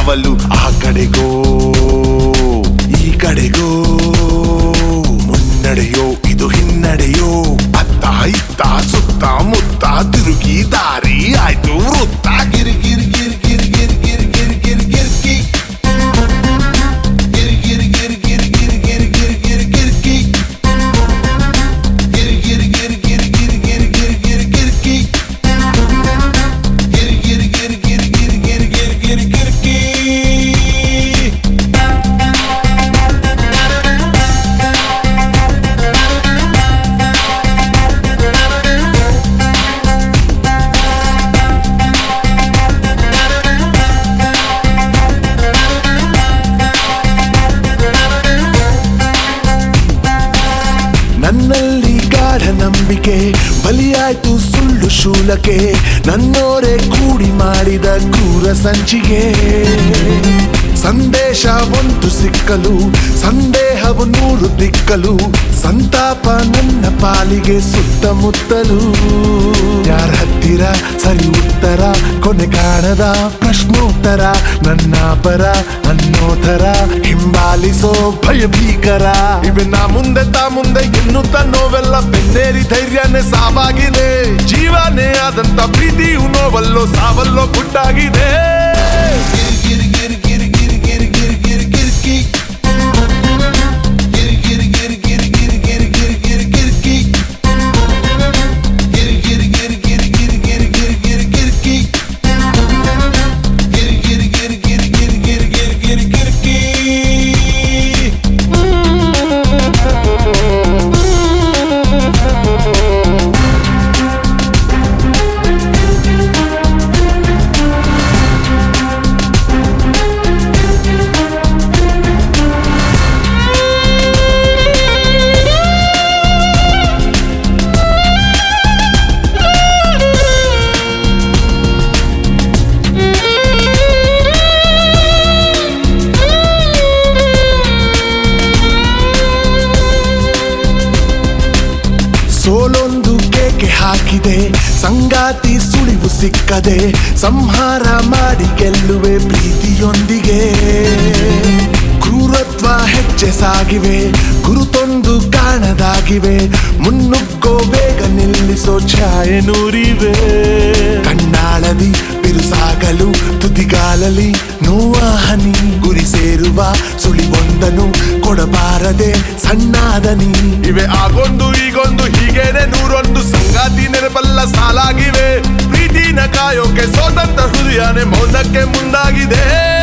ಕಾವಲು ಆ ಕಡೆಗೋ ಈ ಕಡೆಗೋ ಮುನ್ನಡೆಯೋ ಇದು ಹಿನ್ನಡೆಯೋ ಅತ್ತ ಇತ್ತ ಸುತ್ತ ಮುತ್ತ ತಿರುಗಿ ದಾರಿ ಆಯ್ತು ವೃತ್ತ ಗಿರಿ ಗಿರಿ ಗಿರಿ ಗಿರಿ ಗಿರಿ ಗಿರಿ ಗಿರಿ ಗಿರಿ ಗಿರ್ಕಿ ಗಿರಿ ಗಿರಿ ಗಿರಿ ಗಿರಿ ಗಿರಿ ಗಿರಿ ಗಿರಿ ಗಿರಿ ಗಿರ್ಕಿ ಗಿರಿ ಗಿರಿ ಗಿರಿ ಗಿರಿ ಗಿರಿ ಗಿರಿ ಗಿರಿ ಗಿರಿ ಗಿರ್ಕಿ ಗಿರಿ ಗಿರಿ ಗಿರಿ ಗಿರಿ ಗಿರಿ ಗಿರಿ ಗಿರಿ ಗಿರಿ ಗಿರ್ಕಿ ನನ್ನಲ್ಲಿ ಗಾಢ ನಂಬಿಕೆ ಬಲಿಯಾಯ್ತು ಸುಳ್ಳು ಶೂಲಕ್ಕೆ ನನ್ನೋರೆ ಕೂಡಿ ಮಾಡಿದ ಕ್ರೂರ ಸಂಚಿಗೆ ಸಂದೇಶ ಒಂದು ಸಿಕ್ಕಲು ಸಂದೇಹವು ನೂರು ದಿಕ್ಕಲು ಸಂತಾಪ ನನ್ನ ಪಾಲಿಗೆ ಸುತ್ತಮುತ್ತಲು ಯಾರ ಹತ್ತಿರ ಸರಿ ಉತ್ತರ ಕೊನೆ ಕಾಣದ ಪ್ರಶ್ನೋತ್ತರ ನನ್ನ ಪರ ಅನ್ನೋ ಥರ ಹಿಂಬಾಲಿಸೋ ಭಯ ಭೀಕರ ಇವೆನ್ನ ಮುಂದೆ ತಾ ಮುಂದೆ ಎನ್ನುತ್ತ ನೋವೆಲ್ಲ ಬೆನ್ನೇರಿ ಧೈರ್ಯನೇ ಸಾವಾಗಿದೆ ಜೀವನೇ ಆದಂತ ಪ್ರೀತಿಯು ನೋವಲ್ಲೋ ಸಾವಲ್ಲೋ ಗುಟ್ಟಾಗಿದೆ ಗಿರಿ ಗಿರಿ ಗಿರಿ ಗಿರಿ ಗಿರಿ ಗಿರಿ ಗಿರಿ ಗಿರ್ಕಿ ಗಿರಿ ಗಿರಿ ಗಿರಿ ಗಿರಿ ಗಿರಿ ಗಿರಿ ಗಿರಿ ಗಿರಿ ಗಿರ್ಕಿ ಗಿರಿ ಗಿರಿ ಗಿರಿ ಗಿರಿ ಗಿರಿ ಗಿರಿ ಗಿರಿ ಗಿರಿ ಗಿರ್ಕಿ ಗಿರಿ ಗಿರಿ ಗಿರಿ ಗಿರಿ ಗಿರಿ ಗಿರಿ ಗಿರಿ ಗಿರಿ ಗಿರ್ಕಿ ಸೋಲೊಂದು ಕೇಕೆ ಹಾಕಿದೆ ಸಂಗಾತಿ ಸುಳಿವು ಸಿಕ್ಕದೆ ಸಂಹಾರ ಮಾಡಿ ಗೆಲ್ಲುವೆ ಪ್ರೀತಿಯೊಂದಿಗೆ ಕ್ರೂರತ್ವ ಹೆಚ್ಚೆ ಸಾಗಿವೆ ಗುರುತೊಂದು ಕಾಣದಾಗಿವೆ ಮುನ್ನುಗ್ಗೋ ಬೇಗ ನಿಲ್ಲಿಸೋ ಛಾಯೆ ನೂರಿವೆ ಕಣ್ಣಾಳದಿ ಬಿರುಸಾಗಲು ತುದಿಗಾಲಲಿ ನೋವ ಹನಿ ಗುರಿ ಸೇರುವ ಸುಳಿವೊಂದನು ಕೊಡಬಾರದೆ ಸಣ್ಣಾದನಿ ಇವೆ ಆಗೊಂದು ಈಗೊಂದು ಹೀಗೇನೆ ನೂರೊಂದು ಸಂಗಾತಿ ನೆನಪಲ್ಲ ಸಾಲಾಗಿವೆ ಪ್ರೀತಿನ ಕಾಯೋಕೆ ಸೋತಂತ ಹೃದಯನೇ ಮೌನಕ್ಕೆ ಮುಂದಾಗಿದೆ